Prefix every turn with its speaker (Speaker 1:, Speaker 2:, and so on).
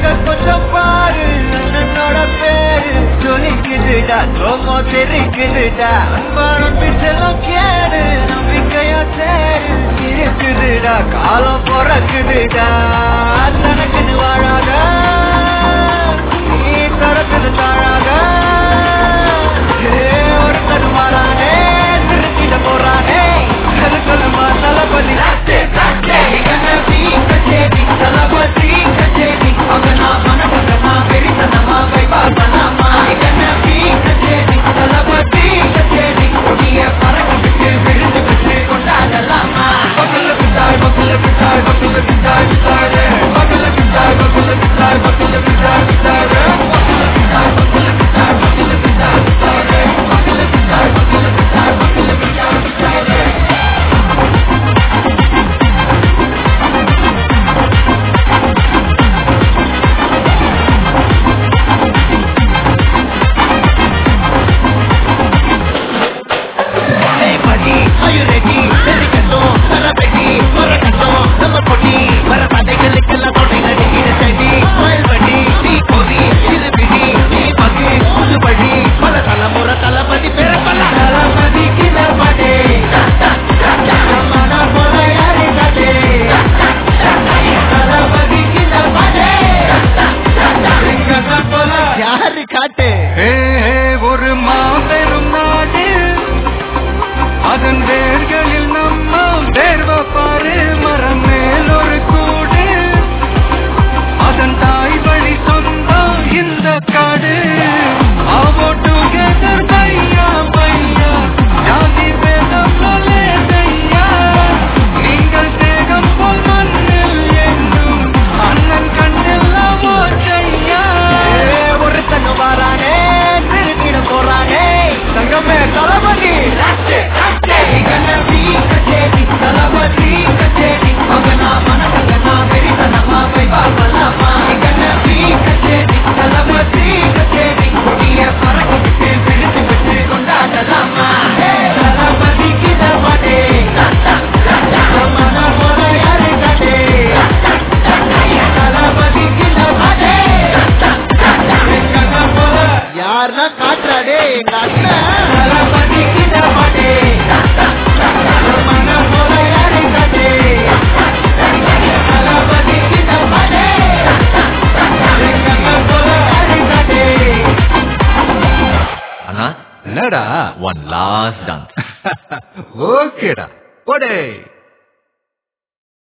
Speaker 1: கொஞ்சம் பாரு அண்ணனோட பேரு சொல்லிக்குதுடா சோமோ தெரிக்குதுடா அன்பான பிச்செல்லாம் கேடு நம்பிக்கையா சேரு இருக்குதுடா காலம் பிறக்குதுடா தனக்குன்னு வாழாத நீ தரத்துல தாழாத ஏ ஒருத்தர் மாறானே திருச்சிட போறானே கருக்கலமா தளபதி ராட்டே ராட்டே கண்ணபி கச்சேரி தளபதி கச்சேரி அவனா மனமகனா பெரிசனமா வைபாசனமா கண்ணபி கச்சேரி தளபதி கச்சேரி கொடிய பறக்க விட்டு விழுந்து விட்டு கொண்டாடலாமா பக்கல பிட்டாய் பக்கல பிட்டாய் பக்கல பிட்டாய் பிட்டாய் பக்கல பிட்டாய் பக்கல பிட்டாய் பக்கல பிட்டாய் பிட்டாய் பக்கல பிட்டாய் பக்கல பிட்டாய் பக்கல பிட்டாய் பிட்டாய் பக்கல பிட்டாய் பக்கல பிட்டாய் பக்கல பிட்டாய் பிட்டாய் Hey buddy, are you ready? தெரிக்கட்டும், தரப்பெட்டி, மறக்கட்டும், நம்ம கொடி. வர பதைகளுக்கெல்லாம் கொடை நடுங்கிற செடி. Smile பண்ணி, நீ பொறி, இது பிடி, நீ பகு, புதுபடி. பல தலைமுறை தளபதி பிறப்பல. தளபதிக்கு நற்படே. நம்மனா போல யாரு காட்டே? தளபதிக்கு நற்படே. எங்கதான் போல யாரு காட்டு ஒரு மாபெரும் நாடு அதன் வேர்களில் நம்ம வேர்வ பாரு மரம் மேல் ஒரு கூடு அதன் தாய் வழி சொந்தம் இந்த காடு ஆவோ டுகெதர் பையா பையா ஜாதி பேதம் சொல்லே தையா நீங்கள் தேகம் போல் மண்ணில் என்றும் அண்ணன் கண்ணெல்லாம் ஓச்சையா ஒரு தன்னு வாரானே திருக்கிட போறானே தங்கமே தளபதி ராட்டே ராட்டே கண்ணபி கச்சேரி தளபதி கச்சேரி மகனா மனமகனா பெரிசனமா வைபாசனமா கண்ணபி கச்சேரி தளபதி கச்சேரி கொடிய பறக்க விட்டு விழுந்து விட்டு கொண்டாடலாமா ஹே, தளபதிக்கு தளபதி மன போல யாரு காட்டே தளபதிக்கு தளபதி யாருன்னா காட்டுறாடே எங்க அண்ணன் தளபதிக்கு தளபதி மன போல யாரு காட்டே தளபதிக்கு தளபதி எங்க அண்ணன் போல யாரு காட்டே
Speaker 2: அண்ணா
Speaker 3: என்னடா
Speaker 2: ஒன் லாஸ்ட் டான்ஸ்
Speaker 3: ஓகேடா போடே